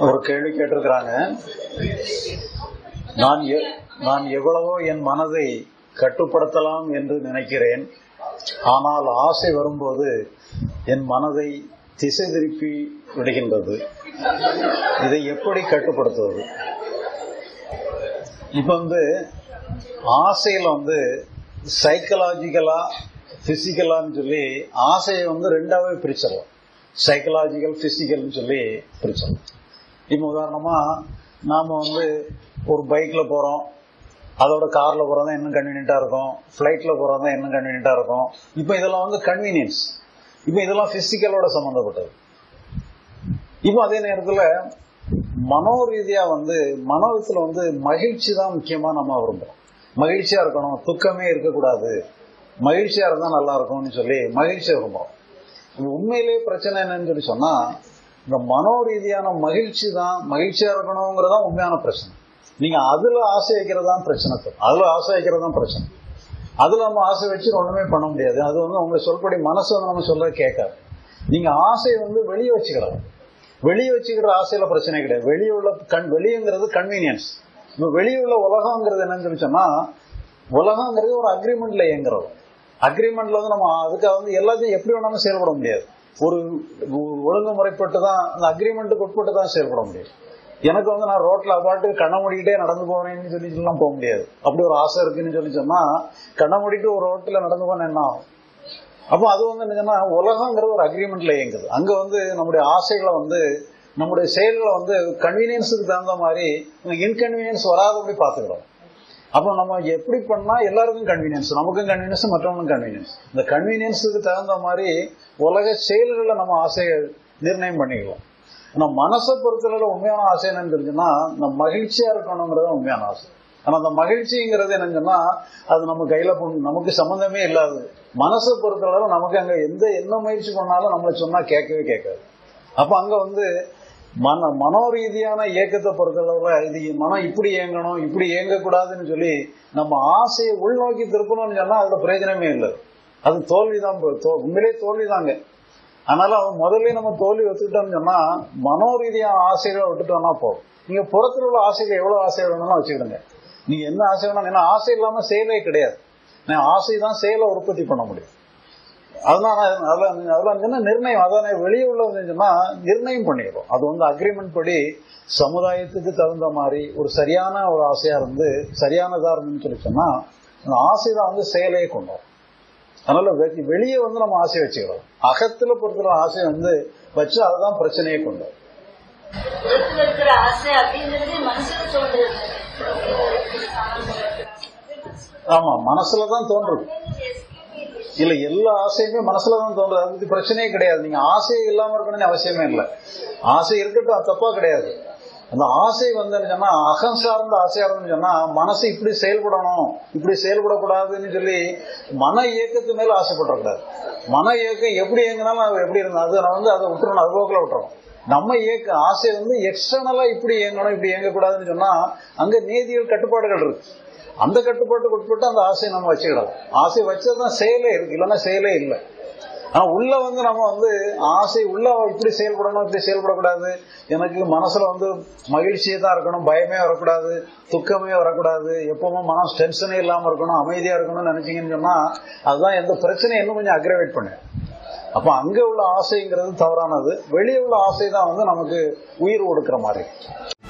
ஒரு கேள்வி கேட்டிருக்கிறாங்க நான் எ- நான் எவ்வளவோ என் மனதை கட்டுப்படுத்தலாம் என்று நினைக்கிறேன் ஆனால் ஆசை வரும்போது என் மனதை திசை திருப்பி விடுகின்றது இதை எப்படி கட்டுப்படுத்துவது இப்ப வந்து ஆசையில வந்து சைக்கலாஜிக்கலா பிசிக்கலான்னு சொல்லி ஆசையை வந்து ரெண்டாவே பிரிச்சிடலாம் சைக்கலாஜிக்கல் பிசிக்கல்னு சொல்லி பிரிச்சிடலாம் இப்போ உதாரணமா நாம வந்து ஒரு பைக்ல போறோம் அதோட கார்ல போறதா இன்னும் கன்வீனியன்டா இருக்கும் ஃபிளைட்ல போறதா இன்னும் கன்வீனியன்டா இருக்கும் இப்போ இதெல்லாம் வந்து கன்வீனியன்ஸ் இப்போ இதெல்லாம் பிசிக்கலோட சம்பந்தப்பட்டது இப்போ அதே நேரத்துல மனோ ரீதியா வந்து மனோத்துல வந்து மகிழ்ச்சி தான் முக்கியமா நம்ம விரும்புறோம் மகிழ்ச்சியா இருக்கணும் துக்கமே இருக்கக்கூடாது மகிழ்ச்சியா இருந்தா நல்லா இருக்கும்னு சொல்லி மகிழ்ச்சியா விரும்புறோம் இது உண்மையிலேயே பிரச்சனை என்னன்னு சொல்லி சொன்னா இந்த மனோ ரீதியான மகிழ்ச்சி தான் மகிழ்ச்சியா இருக்கணுங்கிறதா உண்மையான பிரச்சனை நீங்க அதுல ஆசை வைக்கிறது தான் பிரச்சனை தரும். அதுல ஆசை வைக்கிறது தான் பிரச்சனை அதுல நம்ம ஆசை வச்சு ஒண்ணுமே பண்ண முடியாது அது வந்து உங்க சொல்படி மனசு வந்து நம்ம சொல்ல கேட்காது நீங்க ஆசையை வந்து வெளியே வச்சுக்கலாம் வெளியே வச்சுக்கிற ஆசையில பிரச்சனை கிடையாது வெளியே உள்ள கண் வெளியங்கிறது கன்வீனியன்ஸ் இப்போ வெளியே உள்ள உலகங்கிறது என்னன்னு சொல்லி சொன்னா உலகங்கிறது ஒரு அக்ரிமெண்ட்ல இயங்குறது அக்ரிமெண்ட்ல வந்து நம்ம அதுக்காக வந்து எல்லாத்தையும் எப்படி வேணாலும் செயல்பட முடியாது ஒரு ஒழுங்குமுறைப்பட்டு தான் அந்த அக்ரிமெண்ட்டுக்கு உட்பட்டு தான் செயல்பட முடியும் எனக்கு வந்து நான் ரோட்ல அப்பாட்டு கண்ணை மூடிக்கிட்டே நடந்து போனேன்னு சொல்லி எல்லாம் போக முடியாது அப்படி ஒரு ஆசை இருக்குன்னு சொல்லி சொன்னா கண்ணை மூடிட்டு ஒரு ரோட்ல நடந்து போன என்ன ஆகும் அப்போ அது வந்து என்னன்னா உலகங்கிறது ஒரு அக்ரிமெண்ட்ல இயங்குது அங்க வந்து நம்முடைய ஆசைகளை வந்து நம்முடைய செயல்களை வந்து கன்வீனியன்ஸுக்கு தகுந்த மாதிரி இன்கன்வீனியன்ஸ் வராதபடி பார்த்துக்கிறோம் அப்போ நம்ம எப்படி பண்ணா எல்லாருக்கும் கன்வீனியன்ஸ் நமக்கும் கன்வீனியன்ஸ் மற்றவங்களுக்கும் கன்வீனியன்ஸ் இந்த கன்வீனியன்ஸுக்கு தகுந்த மாதிரி உலக செயல்களை நம்ம ஆசையை நிர்ணயம் பண்ணிக்கலாம் ஆனா மனசை பொறுத்தளவுல உண்மையான ஆசை என்னன்னு தெரிஞ்சுன்னா இந்த மகிழ்ச்சியா இருக்கணுங்கிறது தான் உண்மையான ஆசை ஆனா அந்த மகிழ்ச்சிங்கிறது என்னன்னு சொன்னா அது நம்ம கையில பொண்ணு- நமக்கு சம்பந்தமே இல்லாது மனசை பொறுத்தளவு நமக்கு அங்க எந்த என்ன முயற்சி பண்ணாலும் நம்மள சொன்னா கேட்கவே கேட்காது அப்ப அங்க வந்து மன மனோரீதியான இயக்கத்தை பொறுத்தளவுல இது மனம் இப்படி இயங்கணும் இப்படி இயங்கக்கூடாதுன்னு சொல்லி நம்ம ஆசையை உள்நோக்கி திருப்பணும்னு சொன்னா அதுல பிரயோஜனமே இல்லை அது தோல்விதான் போ- தோ- உண்மையிலே தோல்விதாங்க அதனால அவன் முதல்ல நம்ம தோல்வி ஒத்துக்கிட்டோம்னு சொன்னா மனோரீதியான ஆசைகளை விட்டுட்டோம்னா போதும் நீங்க புறத்துல உள்ள ஆசைகள் எவ்வளவு ஆசை வேணும்னா வச்சுக்கிடுங்க நீங்க என்ன ஆசை வேணும் ஏன்னா ஆசை இல்லாம செயலே கிடையாது நான் ஆசை தான் செயலை உற்பத்தி பண்ண முடியும் அதனால அதெல்லாம் அதெல்லாம் என்ன நிர்ணயம் அதான் வெளியே உள்ளது சொன்னா நிர்ணயம் பண்ணிடுறோம் அது வந்து அக்ரிமெண்ட் படி சமுதாயத்துக்கு தகுந்த மாதிரி ஒரு சரியான ஒரு ஆசையா இருந்து சரியானதா இருந்துன்னு சொல்லி சொன்னா அந்த ஆசை தான் வந்து செயலையே கொண்டு வரும் அதனால வெ- வெளியே வந்து நம்ம ஆசை வச்சுக்கிறோம் அகத்துல பொறுத்தவரை ஆசை வந்து வச்சு அதுதான் பிரச்சனையே கொண்டு வரும் புறத்துல இருக்கிற ஆசை அப்படிங்கிறது மனசுல தோன்றது ஆமா மனசுலதான் தோன்றுது இல்ல எல்லா ஆசையுமே மனசுலதான் தோன்றுது அது பத்தி பிரச்சனையே கிடையாது நீங்க ஆசையே இல்லாம இருக்கணும்னு அவசியமே இல்லை ஆசை இருக்கட்டும் அது தப்பா கிடையாது அந்த ஆசை வந்து என்ன சொன்னா அகம் சார்ந்த ஆசையா இருந்துன்னு சொன்னா மனசு இப்படி செயல்படணும் இப்படி செயல்படக்கூடாதுன்னு சொல்லி மன இயக்கத்து மேல ஆசைப்படக்கூடாது மன இயக்கம் எப்படி இயங்கினாலும் அது எப்படி இருந்தா அது நான் வந்து அதை விட்டுறணும் அது போக்கில் விட்டுறணும் நம்ம இயக்க ஆசை வந்து எக்ஸ்டர்னலா இப்படி இயங்கணும் இப்படி இயங்கக்கூடாதுன்னு சொன்னா அங்க நீதிகள் கட்டுப்பாடுகள் இருக்கு அந்த கட்டுப்பாட்டுக்கு உட்பட்டு அந்த ஆசையை நம்ம வச்சுக்கிடலாம் ஆசை வச்சதுதான் செயலே இருக்கு இல்லைன்னா செயலே இல்லை ஆனா உள்ள வந்து நம்ம வந்து ஆசை உள்ள இப்படி செயல்படணும் இப்படி செயல்படக்கூடாது எனக்கு மனசுல வந்து மகிழ்ச்சியே தான் இருக்கணும் பயமே வரக்கூடாது துக்கமே வரக்கூடாது எப்பவுமே மனம் டென்ஷனே இல்லாம இருக்கணும் அமைதியா இருக்கணும்னு நினைச்சீங்கன்னு சொன்னா அதுதான் எந்த பிரச்சனையும் இன்னும் கொஞ்சம் அக்ரவேட் பண்ணு அப்ப அங்க உள்ள ஆசைங்கிறது தவறானது வெளியே உள்ள ஆசை தான் வந்து நமக்கு உயிர் கொடுக்கிற மாதிரி